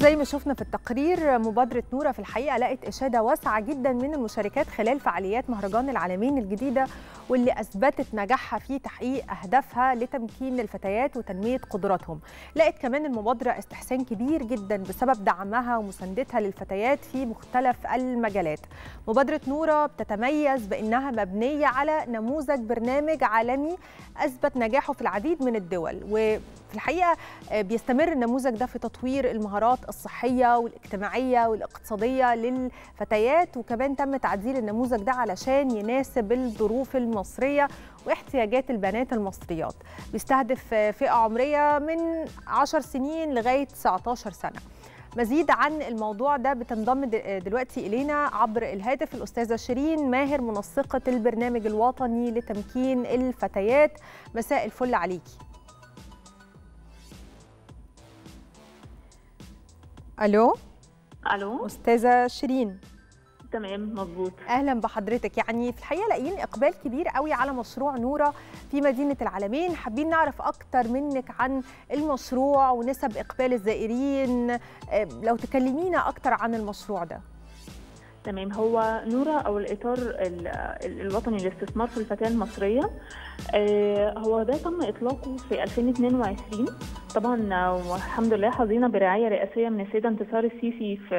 زي ما شفنا في التقرير مبادرة نورة في الحقيقة لقت إشادة واسعة جدا من المشاركات خلال فعاليات مهرجان العالمين الجديدة واللي أثبتت نجاحها في تحقيق أهدافها لتمكين الفتيات وتنمية قدراتهم لقت كمان المبادرة استحسان كبير جدا بسبب دعمها ومساندتها للفتيات في مختلف المجالات مبادرة نورة بتتميز بأنها مبنية على نموذج برنامج عالمي أثبت نجاحه في العديد من الدول وفي الحقيقة بيستمر النموذج ده في تطوير المهارات الصحية والاجتماعية والاقتصادية للفتيات وكمان تم تعديل النموذج ده علشان يناسب الظروف المصرية واحتياجات البنات المصريات بيستهدف فئة عمرية من 10 سنين لغاية 19 سنة مزيد عن الموضوع ده بتنضم دلوقتي إلينا عبر الهاتف الأستاذة شيرين ماهر منسقة البرنامج الوطني لتمكين الفتيات مساء الفل عليكي الو الو استاذه شيرين تمام مظبوط اهلا بحضرتك يعني في الحقيقه لاقيين اقبال كبير قوي على مشروع نوره في مدينه العالمين حابين نعرف اكتر منك عن المشروع ونسب اقبال الزائرين لو تكلمينا اكتر عن المشروع ده تمام هو نورة أو الإطار الوطني للاستثمار في الفتاة المصرية هو ده تم إطلاقه في 2022 طبعا والحمد لله حظينا برعاية رئاسية من السيدة انتصار السيسي في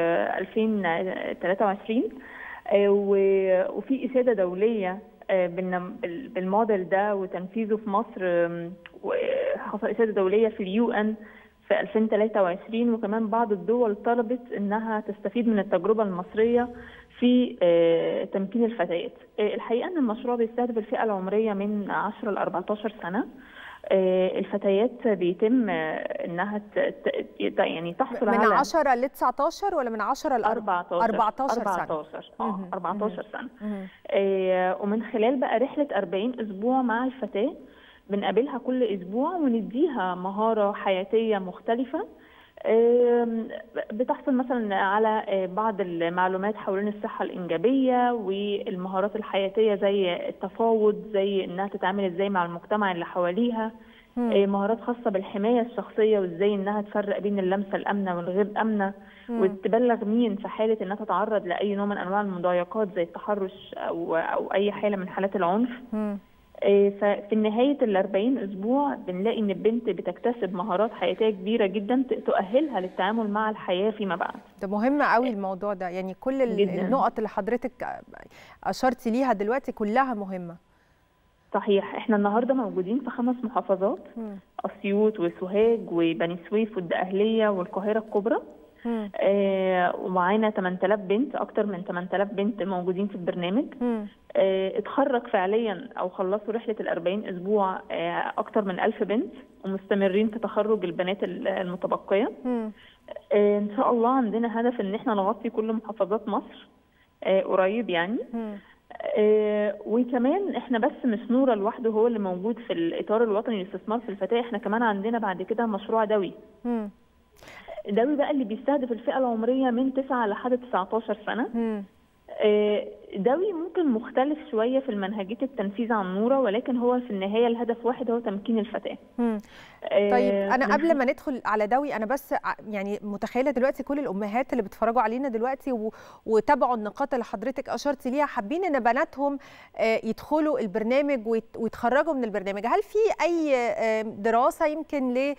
2023 وفي إشادة دولية بالموديل ده وتنفيذه في مصر حصل إشادة دولية في اليو ان في 2023 وكمان بعض الدول طلبت انها تستفيد من التجربه المصريه في تمكين الفتيات. الحقيقه ان المشروع بيستهدف الفئه العمريه من 10 ل 14 سنه. الفتيات بيتم انها يعني تحصل من على من 10 ل 19 ولا من 10 ل 14 14 سنه 14 اه 14 سنه ومن خلال بقى رحله 40 اسبوع مع الفتاه بنقابلها كل اسبوع ونديها مهاره حياتيه مختلفه بتحصل مثلا على بعض المعلومات حوالين الصحه الانجابيه والمهارات الحياتيه زي التفاوض زي انها تتعامل ازاي مع المجتمع اللي حواليها مهارات خاصه بالحمايه الشخصيه وازاي انها تفرق بين اللمسه الامنه والغير امنه وتبلغ مين في حاله انها تتعرض لاي نوع من انواع المضايقات زي التحرش او او اي حاله من حالات العنف ففي نهاية ال 40 أسبوع بنلاقي إن البنت بتكتسب مهارات حياتية كبيرة جدا تؤهلها للتعامل مع الحياة فيما بعد. ده مهم قوي الموضوع ده يعني كل جداً. النقط اللي حضرتك أشرتي ليها دلوقتي كلها مهمة. صحيح احنا النهارده موجودين في خمس محافظات اسيوط وسوهاج وبني سويف والدقهليه والقاهره الكبرى آه ومعانا 8000 بنت اكتر من 8000 بنت موجودين في البرنامج آه اتخرج فعليا او خلصوا رحله ال 40 اسبوع آه اكتر من 1000 بنت ومستمرين في تخرج البنات المتبقيه آه ان شاء الله عندنا هدف ان احنا نغطي كل محافظات مصر آه قريب يعني آه وكمان احنا بس مش نوره لوحده هو اللي موجود في الاطار الوطني للاستثمار في الفتاه احنا كمان عندنا بعد كده مشروع دوي م. دوي بقى اللي بيستهدف الفئه العمريه من 9 لحد 19 سنه م. دوي ممكن مختلف شويه في المنهجيه التنفيذ عن نوره ولكن هو في النهايه الهدف واحد هو تمكين الفتاه. طيب انا قبل ما ندخل على دوي انا بس يعني متخيله دلوقتي كل الامهات اللي بيتفرجوا علينا دلوقتي وتابعوا النقاط اللي حضرتك اشرتي ليها حابين ان بناتهم يدخلوا البرنامج ويتخرجوا من البرنامج، هل في اي دراسه يمكن ل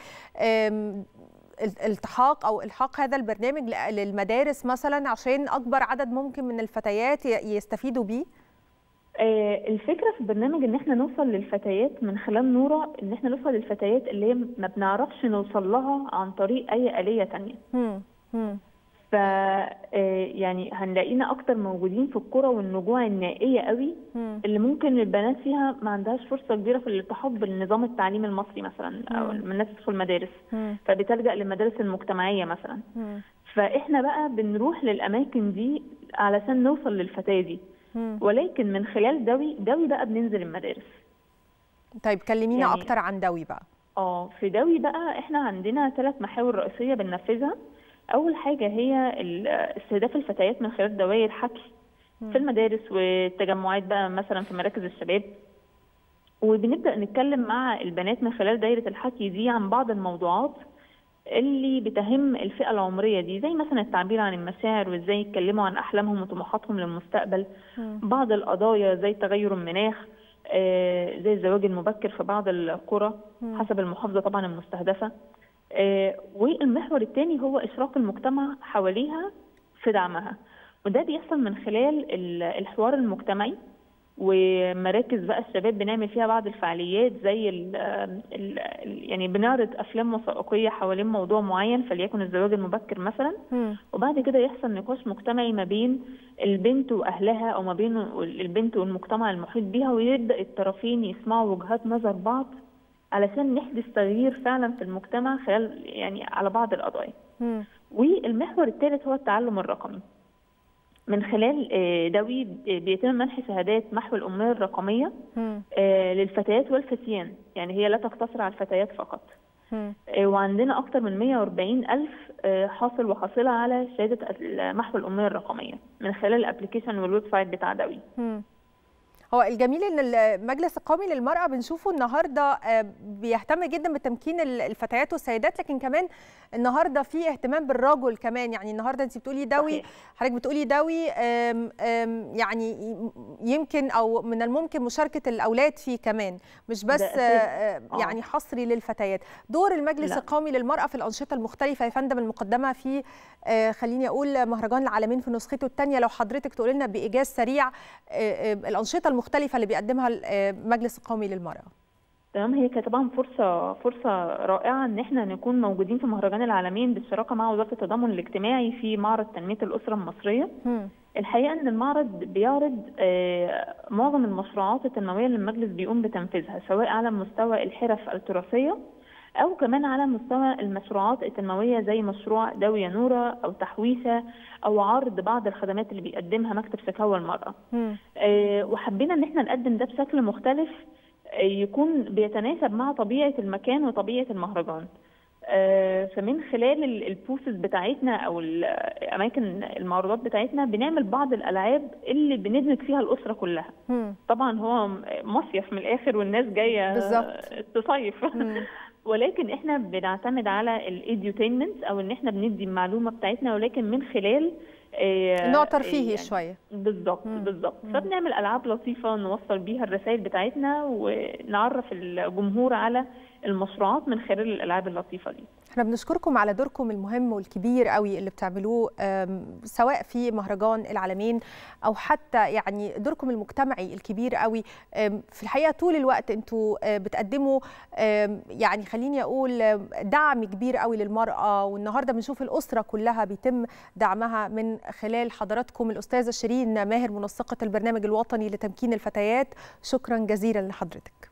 التحاق او الحاق هذا البرنامج للمدارس مثلا عشان اكبر عدد ممكن من الفتيات يستفيدوا بيه الفكره في البرنامج ان احنا نوصل للفتيات من خلال نوره ان احنا نوصل للفتيات اللي هي ما بنعرفش نوصل لها عن طريق اي اليه ثانيه ف يعني هنلاقينا اكتر موجودين في القرى والنجوع النائيه قوي م. اللي ممكن البنات فيها ما عندهاش فرصه كبيره في الالتحاق بالنظام التعليمي المصري مثلا م. او الناس تدخل مدارس م. فبتلجا للمدارس المجتمعيه مثلا م. فاحنا بقى بنروح للاماكن دي علشان نوصل للفتاه دي م. ولكن من خلال دوي دوي بقى بننزل المدارس طيب كلمينا يعني اكتر عن دوي بقى اه في دوي بقى احنا عندنا ثلاث محاور رئيسيه بننفذها اول حاجه هي استهداف الفتيات من خلال دوائر حكي في المدارس والتجمعات بقى مثلا في مراكز الشباب وبنبدا نتكلم مع البنات من خلال دايره الحكي دي عن بعض الموضوعات اللي بتهم الفئه العمريه دي زي مثلا التعبير عن المشاعر وازاي يتكلموا عن احلامهم وطموحاتهم للمستقبل مم. بعض القضايا زي تغير المناخ آه، زي الزواج المبكر في بعض القرى مم. حسب المحافظه طبعا المستهدفه آه، والمحور الثاني هو اشراك المجتمع حواليها في دعمها وده بيحصل من خلال ال- الحوار المجتمعي ومراكز بقى الشباب بنعمل فيها بعض الفعاليات زي ال ال يعني بنعرض افلام وثائقيه حوالين موضوع معين فليكن الزواج المبكر مثلا مم. وبعد كده يحصل نقاش مجتمعي ما بين البنت واهلها او ما بين البنت والمجتمع المحيط بيها ويبدا الطرفين يسمعوا وجهات نظر بعض علشان نحدث تغيير فعلا في المجتمع خلال يعني على بعض القضايا مم. والمحور الثالث هو التعلم الرقمي من خلال آه، دوي بيتم منح شهادات محو الأمية الرقمية مم. آه، للفتيات والفتيان يعني هي لا تقتصر على الفتيات فقط مم. آه، وعندنا أكثر من 140 ألف آه، حاصل وحاصلة على شهادة محو الأمية الرقمية من خلال الابلكيشن والويب سايت بتاع دوي مم. هو الجميل ان المجلس القومي للمراه بنشوفه النهارده آه، بيهتم جدا بتمكين ال- الفتيات والسيدات لكن كمان النهارده في اهتمام بالرجل كمان يعني النهارده انت بتقولي دوي صحيح. حضرتك بتقولي دوي آم، آم، يعني ي- يمكن او من الممكن مشاركه الاولاد فيه كمان مش بس ده آه، أساسي. آه، آه. يعني حصري للفتيات دور المجلس لا. القومي للمراه في الانشطه المختلفه يا فندم المقدمه في آه، خليني اقول مهرجان العالمين في نسخته الثانيه لو حضرتك تقول لنا بايجاز سريع آه، آه، الانشطه المختلفه اللي بيقدمها المجلس القومي للمراه تمام هي كانت طبعا فرصة فرصة رائعة إن إحنا نكون موجودين في مهرجان العالمين بالشراكة مع وزارة التضامن الاجتماعي في معرض تنمية الأسرة المصرية. مم. الحقيقة إن المعرض بيعرض آه، معظم المشروعات التنموية اللي المجلس بيقوم بتنفيذها سواء على مستوى الحرف التراثية أو كمان على مستوى المشروعات التنموية زي مشروع داوية نورة أو تحويشة أو عرض بعض الخدمات اللي بيقدمها مكتب شكاوى المرأة. مم. آه، وحبينا ان احنا نقدم ده بشكل مختلف آه، يكون بيتناسب مع طبيعه المكان وطبيعه المهرجان آه، فمن خلال ال- البوثز بتاعتنا او ال- اماكن المعروضات بتاعتنا بنعمل بعض الالعاب اللي بندمج فيها الاسره كلها مم. طبعا هو مصيف من الاخر والناس جايه بالظبط. تصيف مم. ولكن احنا بنعتمد على الايديوتينمنت او ان احنا بندي المعلومه بتاعتنا ولكن من خلال آه، نوع ترفيهي يعني شويه بالظبط مم. بالظبط مم. فبنعمل العاب لطيفه نوصل بيها الرسائل بتاعتنا ونعرف الجمهور على المشروعات من خلال الالعاب اللطيفه دي احنا بنشكركم على دوركم المهم والكبير قوي اللي بتعملوه آم، سواء في مهرجان العالمين او حتى يعني دوركم المجتمعي الكبير قوي آم، في الحقيقه طول الوقت انتوا آه، بتقدموا آم، يعني خليني اقول آم، دعم كبير قوي للمراه والنهارده بنشوف الاسره كلها بيتم دعمها من خلال حضراتكم الاستاذه شيرين ماهر منسقه البرنامج الوطني لتمكين الفتيات شكرا جزيلا لحضرتك